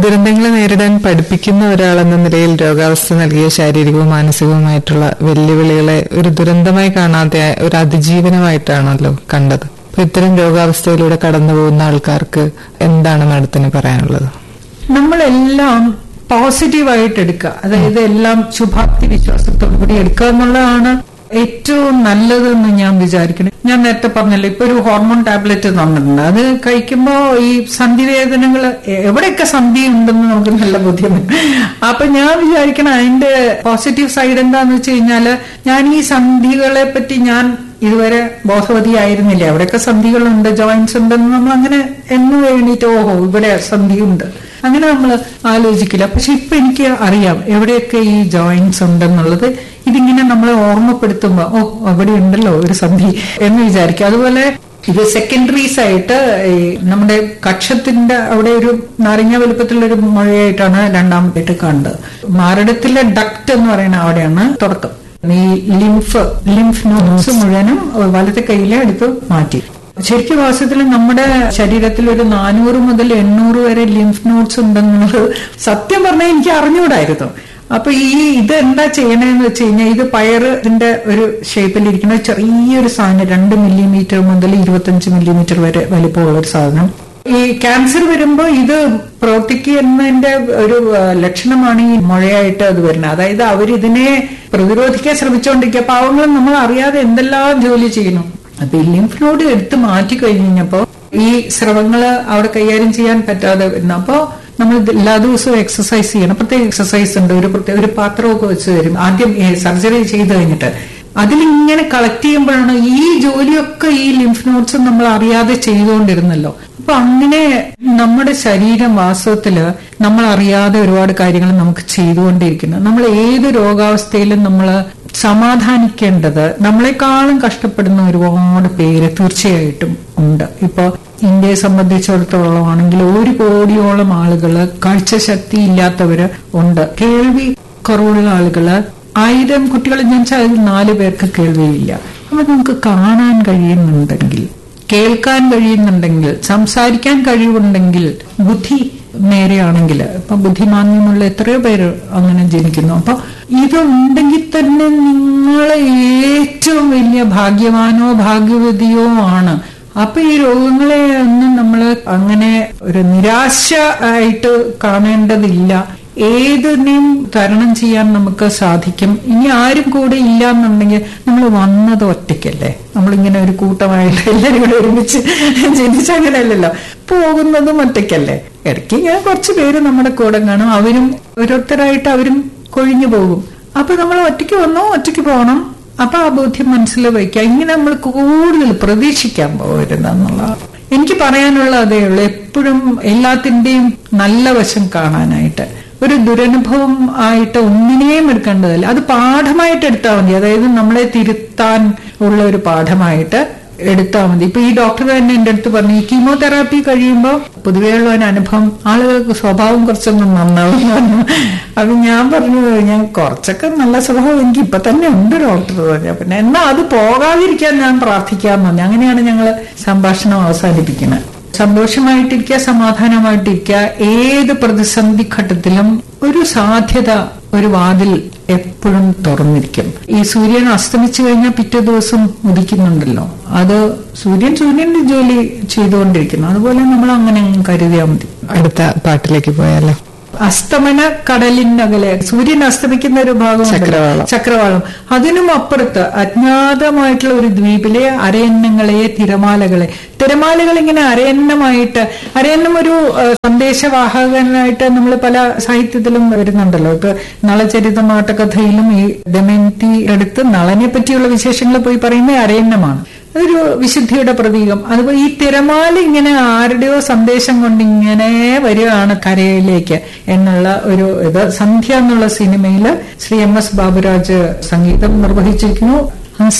ദുരന്തങ്ങളെ നേരിടാൻ പഠിപ്പിക്കുന്ന ഒരാളെന്ന നിലയിൽ രോഗാവസ്ഥ നൽകിയ ശാരീരികവും മാനസികവുമായിട്ടുള്ള വെല്ലുവിളികളെ ഒരു ദുരന്തമായി കാണാതെ ഒരു അതിജീവനമായിട്ടാണല്ലോ കണ്ടത് അപ്പൊ ഇത്തരം രോഗാവസ്ഥയിലൂടെ കടന്നു പോകുന്ന ആൾക്കാർക്ക് എന്താണ് മാഡത്തിന് പറയാനുള്ളത് നമ്മളെല്ലാം പോസിറ്റീവായിട്ട് എടുക്കുക അതായത് എല്ലാം ശുഭാപ്തി വിശ്വാസത്തോടുകൂടി എടുക്കുക എന്നുള്ളതാണ് ഏറ്റവും നല്ലതെന്ന് ഞാൻ വിചാരിക്കണം ഞാൻ നേരത്തെ പറഞ്ഞല്ലോ ഇപ്പൊ ഒരു ഹോർമോൺ ടാബ്ലറ്റ് തന്നിട്ടുണ്ട് അത് കഴിക്കുമ്പോൾ ഈ സന്ധിവേദനകൾ എവിടെയൊക്കെ സന്ധി ഉണ്ടെന്ന് നമുക്ക് നല്ല ബുദ്ധിമുട്ട് അപ്പൊ ഞാൻ വിചാരിക്കണം അതിന്റെ പോസിറ്റീവ് സൈഡ് എന്താന്ന് വെച്ച് കഴിഞ്ഞാല് ഞാൻ ഈ സന്ധികളെ പറ്റി ഞാൻ ഇതുവരെ ബോധവതിയായിരുന്നില്ല എവിടെയൊക്കെ സന്ധികളുണ്ട് ജോയിന്റ്സ് ഉണ്ടെന്ന് നമ്മൾ അങ്ങനെ എന്ന് വേണ്ടിയിട്ട് ഓഹോ ഇവിടെ സന്ധിയുണ്ട് അങ്ങനെ നമ്മൾ ആലോചിക്കില്ല പക്ഷെ ഇപ്പൊ എനിക്ക് അറിയാം എവിടെയൊക്കെ ഈ ജോയിന്റ്സ് ഉണ്ടെന്നുള്ളത് ഇതിങ്ങനെ നമ്മളെ ഓർമ്മപ്പെടുത്തുമ്പോ ഓ അവിടെ ഉണ്ടല്ലോ ഒരു സന്ധി എന്ന് വിചാരിക്കും അതുപോലെ ഇത് സെക്കൻഡറീസ് ആയിട്ട് ഈ നമ്മുടെ കക്ഷത്തിന്റെ അവിടെ ഒരു നാരങ്ങ വലുപ്പത്തിലുള്ള ഒരു മുഴയായിട്ടാണ് രണ്ടാമതായിട്ട് കണ്ടത് മാരടത്തിലെ ഡക്ട് എന്ന് പറയുന്ന അവിടെയാണ് തുടക്കം ഈ ലിംഫ് ലിംഫ് നോട്ട്സ് മുഴുവനും വലത്തെ കൈയിലെ എടുത്ത് മാറ്റി ശരിക്കും വാസ്തവത്തിൽ നമ്മുടെ ശരീരത്തിൽ ഒരു നാനൂറ് മുതൽ എണ്ണൂറ് വരെ ലിംഫ് നോട്ട്സ് ഉണ്ടെന്നുള്ളത് സത്യം പറഞ്ഞാൽ എനിക്ക് അറിഞ്ഞുകൂടായിരുന്നു അപ്പൊ ഈ ഇത് എന്താ ചെയ്യണേന്ന് വെച്ച് കഴിഞ്ഞാൽ ഇത് പയറിന്റെ ഒരു ഷേപ്പിലിരിക്കുന്ന ചെറിയൊരു സാധനം രണ്ട് മില്ലിമീറ്റർ മുതൽ ഇരുപത്തഞ്ച് മില്ലിമീറ്റർ വരെ വലിപ്പമുള്ള ഒരു സാധനം ഈ ക്യാൻസർ വരുമ്പോ ഇത് പ്രവർത്തിക്കുന്നതിന്റെ ഒരു ആ, ലക്ഷണമാണ് ഈ മുഴയായിട്ട് അത് വരുന്നത് അതായത് അവരിതിനെ പ്രതിരോധിക്കാൻ ശ്രമിച്ചുകൊണ്ടിരിക്കുക പാവങ്ങൾ നമ്മൾ അറിയാതെ എന്തെല്ലാം ജോലി ചെയ്യുന്നു അപ്പൊ ഈ ലിംഫ് നോഡ് എടുത്ത് മാറ്റി കഴിഞ്ഞപ്പോ ഈ സ്രവങ്ങള് അവിടെ കൈകാര്യം ചെയ്യാൻ പറ്റാതെ വരുന്നു അപ്പോ നമ്മൾ ഇത് എല്ലാ ദിവസവും എക്സസൈസ് ചെയ്യണം പ്രത്യേക എക്സസൈസ് ഉണ്ട് ഒരു പ്രത്യേക ഒരു പാത്രമൊക്കെ വെച്ച് തരും ആദ്യം സർജറി ചെയ്ത് കഴിഞ്ഞിട്ട് അതിലിങ്ങനെ കളക്ട് ചെയ്യുമ്പോഴാണ് ഈ ജോലിയൊക്കെ ഈ ലിംഫ് നോട്ട്സ് നമ്മൾ അറിയാതെ ചെയ്തുകൊണ്ടിരുന്നല്ലോ അപ്പൊ അങ്ങനെ നമ്മുടെ ശരീരം വാസ്തവത്തില് നമ്മൾ അറിയാതെ ഒരുപാട് കാര്യങ്ങൾ നമുക്ക് ചെയ്തുകൊണ്ടിരിക്കുന്നു നമ്മൾ ഏത് രോഗാവസ്ഥയിലും നമ്മൾ സമാധാനിക്കേണ്ടത് നമ്മളെക്കാളും കഷ്ടപ്പെടുന്ന ഒരുപാട് പേര് തീർച്ചയായിട്ടും ഉണ്ട് ഇപ്പൊ ഇന്ത്യയെ സംബന്ധിച്ചിടത്തോളം ആണെങ്കിൽ ഒരു കോടിയോളം ആളുകള് കാഴ്ചശക്തി ഇല്ലാത്തവര് ഉണ്ട് കേൾവി കുറവുള്ള ആളുകള് ആയിരം കുട്ടികൾ ജനിച്ചാൽ അതിൽ നാല് പേർക്ക് കേൾവിയില്ല അപ്പൊ നമുക്ക് കാണാൻ കഴിയുന്നുണ്ടെങ്കിൽ കേൾക്കാൻ കഴിയുന്നുണ്ടെങ്കിൽ സംസാരിക്കാൻ കഴിവുണ്ടെങ്കിൽ ബുദ്ധി നേരെയാണെങ്കിൽ ഇപ്പൊ ബുദ്ധിമാന്യമുള്ള എത്രയോ പേര് അങ്ങനെ ജനിക്കുന്നു അപ്പൊ ഇതുണ്ടെങ്കിൽ തന്നെ നിങ്ങൾ ഏറ്റവും വലിയ ഭാഗ്യവാനോ ഭാഗ്യവതിയോ ആണ് അപ്പൊ ഈ രോഗങ്ങളെ ഒന്നും നമ്മൾ അങ്ങനെ ഒരു നിരാശ ആയിട്ട് കാണേണ്ടതില്ല ഏതിനെയും തരണം ചെയ്യാൻ നമുക്ക് സാധിക്കും ഇനി ആരും കൂടെ ഇല്ല എന്നുണ്ടെങ്കിൽ നമ്മൾ വന്നത് ഒറ്റയ്ക്കല്ലേ നമ്മളിങ്ങനെ ഒരു കൂട്ടമായിട്ട് എല്ലാവരും കൂടെ ഒരുമിച്ച് ജനിച്ച അങ്ങനെയല്ലല്ലോ പോകുന്നതും ഒറ്റയ്ക്കല്ലേ ഇടയ്ക്ക് ഇങ്ങനെ കുറച്ച് പേര് നമ്മുടെ കൂടെ കാണും അവരും ഓരോരുത്തരായിട്ട് അവരും കൊഴിഞ്ഞു പോകും അപ്പൊ നമ്മൾ ഒറ്റയ്ക്ക് വന്നോ ഒറ്റയ്ക്ക് പോകണം അപ്പൊ ആ ബോധ്യം മനസ്സിൽ വയ്ക്കുക ഇങ്ങനെ നമ്മൾ കൂടുതൽ പ്രതീക്ഷിക്കാൻ പോകരുതെന്നുള്ള എനിക്ക് പറയാനുള്ള അതേ ഉള്ളൂ എപ്പോഴും എല്ലാത്തിന്റെയും നല്ല വശം കാണാനായിട്ട് ഒരു ദുരനുഭവം ആയിട്ട് ഒന്നിനെയും എടുക്കേണ്ടതല്ല അത് പാഠമായിട്ട് എടുത്താൽ മതി അതായത് നമ്മളെ തിരുത്താൻ ഉള്ള ഒരു പാഠമായിട്ട് എടുത്താൽ മതി ഇപ്പൊ ഈ ഡോക്ടർ തന്നെ എന്റെ അടുത്ത് പറഞ്ഞു ഈ കീമോതെറാപ്പി കഴിയുമ്പോൾ പൊതുവെയുള്ള ഒരു അനുഭവം ആളുകൾക്ക് സ്വഭാവം കുറച്ചൊന്നും നന്നാവും എന്ന് പറഞ്ഞു അപ്പൊ ഞാൻ പറഞ്ഞു ഞാൻ കുറച്ചൊക്കെ നല്ല സ്വഭാവം എനിക്ക് ഇപ്പൊ തന്നെ ഉണ്ട് ഡോക്ടർ പറഞ്ഞു പിന്നെ എന്നാ അത് പോകാതിരിക്കാൻ ഞാൻ പ്രാർത്ഥിക്കാന്ന് പറഞ്ഞു അങ്ങനെയാണ് ഞങ്ങൾ സംഭാഷണം അവസാനിപ്പിക്കുന്നത് സന്തോഷമായിട്ടിരിക്കുക സമാധാനമായിട്ടിരിക്കുക ഏത് പ്രതിസന്ധി ഘട്ടത്തിലും ഒരു സാധ്യത ഒരു വാതിൽ എപ്പോഴും തുറന്നിരിക്കും ഈ സൂര്യൻ അസ്തമിച്ചു കഴിഞ്ഞാൽ പിറ്റേ ദിവസം ഉദിക്കുന്നുണ്ടല്ലോ അത് സൂര്യൻ സൂര്യന്റെ ജോലി ചെയ്തുകൊണ്ടിരിക്കുന്നു അതുപോലെ നമ്മൾ അങ്ങനെ അങ്ങ് കരുതിയാൽ മതി അടുത്ത പാട്ടിലേക്ക് പോയാലോ അസ്തമന കടലിനകലെ സൂര്യൻ അസ്തമിക്കുന്ന ഒരു ഭാഗം ചക്രവാളം. ചക്രവാളം അതിനും അപ്പുറത്ത് അജ്ഞാതമായിട്ടുള്ള ഒരു ദ്വീപിലെ അരയന്നങ്ങളെ തിരമാലകളെ തിരമാലകൾ ഇങ്ങനെ അരയന്നമായിട്ട് അരയന്നം ഒരു ആ, സന്ദേശവാഹകനായിട്ട് നമ്മൾ പല സാഹിത്യത്തിലും വരുന്നുണ്ടല്ലോ ഇപ്പൊ നളചരിത നാട്ടകഥയിലും ഈ ദമയന്തി അടുത്ത് നളനെ പറ്റിയുള്ള വിശേഷങ്ങൾ പോയി പറയുന്നത് അരയന്നമാണ് അതൊരു വിശുദ്ധിയുടെ പ്രതീകം അതുപോലെ ഈ തിരമാല ഇങ്ങനെ ആരുടെയോ സന്ദേശം കൊണ്ട് ഇങ്ങനെ വരികയാണ് കരയിലേക്ക് എന്നുള്ള ഒരു ഇത് സന്ധ്യ എന്നുള്ള സിനിമയിൽ ശ്രീ എം എസ് ബാബുരാജ് സംഗീതം നിർവഹിച്ചിരിക്കുന്നു